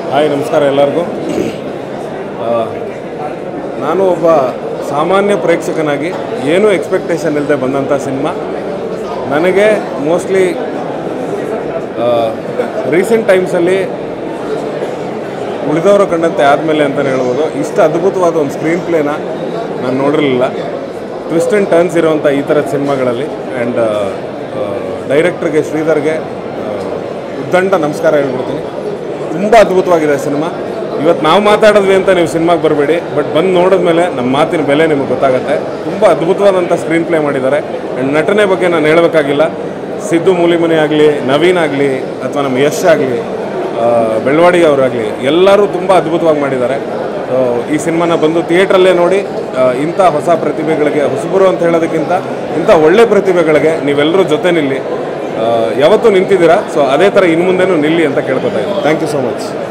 hi ನಮಸ್ಕಾರ ಎಲ್ಲರಿಗೂ ಆ, ನಾನು ಒಬ್ಬ ಸಾಮಾನ್ಯ ಪ್ರೇಕ್ಷಕನಾಗಿ ಏನೂ ಎಕ್ಸ್ಪೆಕ್ಟೇಷನ್ ಇಲ್ಲದೆ ಬಂದಂಥ ಸಿನಿಮಾ ನನಗೆ ಮೋಸ್ಟ್ಲಿ ರೀಸೆಂಟ್ ಟೈಮ್ಸಲ್ಲಿ ಉಳಿದವರು ಕಂಡಂತೆ ಆದಮೇಲೆ ಅಂತಲೇ ಹೇಳ್ಬೋದು ಇಷ್ಟು ಅದ್ಭುತವಾದ ಒಂದು ಸ್ಕ್ರೀನ್ ಪ್ಲೇನ ನಾನು ನೋಡಿರಲಿಲ್ಲ ಟ್ವಿಸ್ಟ್ ಆ್ಯಂಡ್ ಟರ್ನ್ಸ್ ಇರುವಂಥ ಈ ಥರದ ಸಿನಿಮಾಗಳಲ್ಲಿ ಆ್ಯಂಡ್ ಡೈರೆಕ್ಟ್ರಿಗೆ ಶ್ರೀಧರ್ಗೆ ಆ, ಉದ್ದಂಡ ನಮಸ್ಕಾರ ಹೇಳ್ಬಿಡ್ತೀನಿ ತುಂಬ ಅದ್ಭುತವಾಗಿದೆ ಸಿನಿಮಾ ಇವತ್ತು ನಾವು ಮಾತಾಡಿದ್ವಿ ಅಂತ ನೀವು ಸಿನಿಮಾಗೆ ಬರಬೇಡಿ ಬಟ್ ಬಂದು ನೋಡಿದ್ಮೇಲೆ ನಮ್ಮ ಮಾತಿನ ಬೆಲೆ ನಿಮಗೆ ಗೊತ್ತಾಗುತ್ತೆ ತುಂಬ ಅದ್ಭುತವಾದಂಥ ಸ್ಕ್ರೀನ್ ಪ್ಲೇ ಮಾಡಿದ್ದಾರೆ ಆ್ಯಂಡ್ ನಟನೆ ಬಗ್ಗೆ ನಾನು ಹೇಳಬೇಕಾಗಿಲ್ಲ ಸಿದ್ದು ಮೂಲಿಮನಿ ಆಗಲಿ ನವೀನ್ ಆಗಲಿ ಅಥವಾ ನಮ್ಮ ಯಶ್ ಆಗಲಿ ಬೆಳವಾಡಿ ಅವರಾಗಲಿ ಎಲ್ಲರೂ ತುಂಬ ಅದ್ಭುತವಾಗಿ ಮಾಡಿದ್ದಾರೆ ಸೊ ಈ ಸಿನಿಮಾನ ಬಂದು ಥಿಯೇಟ್ರಲ್ಲೇ ನೋಡಿ ಆ, ಇಂಥ ಹೊಸ ಪ್ರತಿಭೆಗಳಿಗೆ ಹೊಸಬರು ಅಂತ ಹೇಳೋದಕ್ಕಿಂತ ಇಂಥ ಒಳ್ಳೆ ಪ್ರತಿಭೆಗಳಿಗೆ ನೀವೆಲ್ಲರೂ ಜೊತೆ ನಿಲ್ಲಿ ಆ, ಯಾವತ್ತೂ ನಿಂತಿದ್ದೀರಾ ಸೊ ಅದೇ ಥರ ಇನ್ನು ಮುಂದೆನೂ ನಿಲ್ಲಿ ಅಂತ ಕೇಳ್ಕೊತಾ ಇದ್ದೀನಿ ಥ್ಯಾಂಕ್ ಯು ಸೊ ಮಚ್